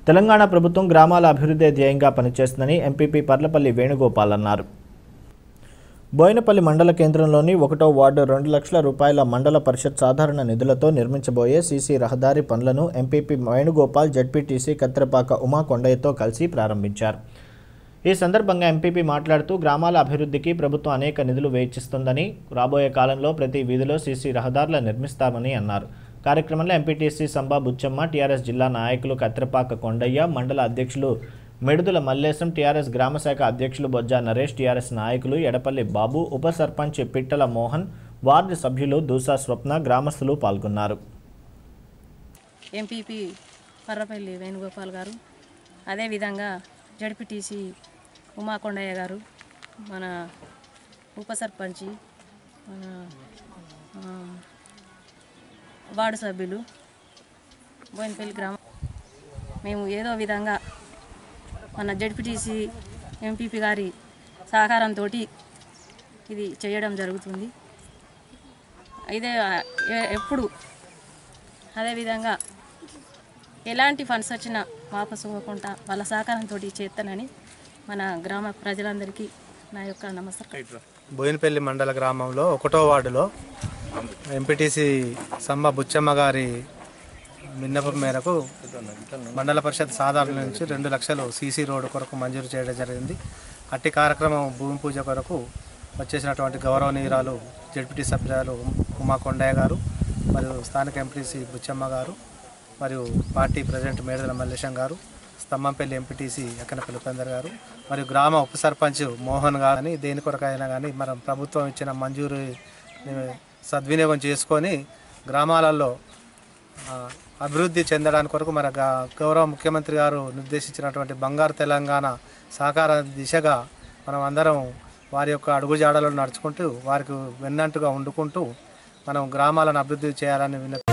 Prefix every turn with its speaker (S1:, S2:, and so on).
S1: తెలంగాణ ప్రభుత్వం గ్రామాల అభివృద్ధి ధ్యేయంగా పనిచేస్తుందని ఎంపీపీ పర్లపల్లి వేణుగోపాల్ అన్నారు బోయినపల్లి మండల కేంద్రంలోని ఒకటో వార్డు రెండు లక్షల రూపాయల మండల పరిషత్ సాధారణ నిధులతో నిర్మించబోయే సీసీ రహదారి పనులను ఎంపీపీ వేణుగోపాల్ జడ్పీటీసీ కత్తిరపాక ఉమా కొండయ్యతో కలిసి ప్రారంభించారు ఈ సందర్భంగా ఎంపీపీ మాట్లాడుతూ గ్రామాల అభివృద్ధికి ప్రభుత్వం అనేక నిధులు వేచిస్తుందని రాబోయే కాలంలో ప్రతి వీధిలో సీసీ రహదారులు నిర్మిస్తామని అన్నారు కార్యక్రమంలో ఎంపీటీసీ సంబా బుచ్చమ్మ టీఆర్ఎస్ జిల్లా నాయకులు కత్తిరపాక కొండయ్య మండల అధ్యక్షులు మెడుదుల మల్లేశం టీఆర్ఎస్ గ్రామశాఖ అధ్యక్షులు బొజ్జా నరేష్ టీఆర్ఎస్ నాయకులు ఎడపల్లి బాబు ఉప సర్పంచ్ పిట్టల మోహన్ వార్డు సభ్యులు దూసా స్వప్న గ్రామస్తులు పాల్గొన్నారు
S2: ఎంపీపీ పర్రపల్లి వేణుగోపాల్ గారు అదేవిధంగా జడ్పీటీసీ ఉమా కొండయ్య గారు మన ఉప సర్పంచి మన ఆ, వార్డు సభ్యులు బోయినపల్లి గ్రామం మేము ఏదో విధంగా మన జడ్పీటీసీ ఎంపీపీ గారి సహకారంతో ఇది చేయడం జరుగుతుంది అయితే ఎ- ఎప్పుడు అదేవిధంగా ఎలాంటి ఫండ్స్ వచ్చినా వాపసు ఇవ్వకుండా వాళ్ళ సహకారంతో చేస్తానని మన గ్రామ ప్రజలందరికీ నా యొక్క నమస్కారం
S3: బోయినపల్లి మండల గ్రామంలో ఒకటో వార్డులో ఎంపీటీసీ సమ్మ బుచ్చమ్మ గారి విన్నపం మేరకు మండల పరిషత్ సాధారణ నుంచి రెండు లక్షలు సీసీ రోడ్డు కొరకు మంజూరు చేయడం జరిగింది అట్టి కార్యక్రమం భూమి పూజ కొరకు వచ్చేసినటువంటి గౌరవనీయురాలు జడ్పీటీ సభ్యురాలు ఉమా కొండయ్య గారు మరియు స్థానిక ఎంపీటీసీ బుచ్చమ్మ గారు మరియు పార్టీ ప్రెసిడెంట్ మేడల మల్లేశం గారు స్తంభంపల్లి ఎంపీటీసీ ఎక్కనపల్లి ఉపేందర్ గారు మరియు గ్రామ ఉప సర్పంచ్ మోహన్ గారు అని దేని కొరకైనా కానీ మనం ప్రభుత్వం ఇచ్చిన మంజూరు సద్వినియోగం చేసుకొని గ్రామాలలో ఆ, అభివృద్ధి చెందడానికి కొరకు మన గా- గౌరవ ముఖ్యమంత్రి గారు నిర్దేశించినటువంటి బంగారు తెలంగాణ సహకార దిశగా మనం అందరం వారి యొక్క అడుగుజాడలో నడుచుకుంటూ వారికి వెన్నంటుగా వండుకుంటూ మనం గ్రామాలను అభివృద్ధి చేయాలని విన్న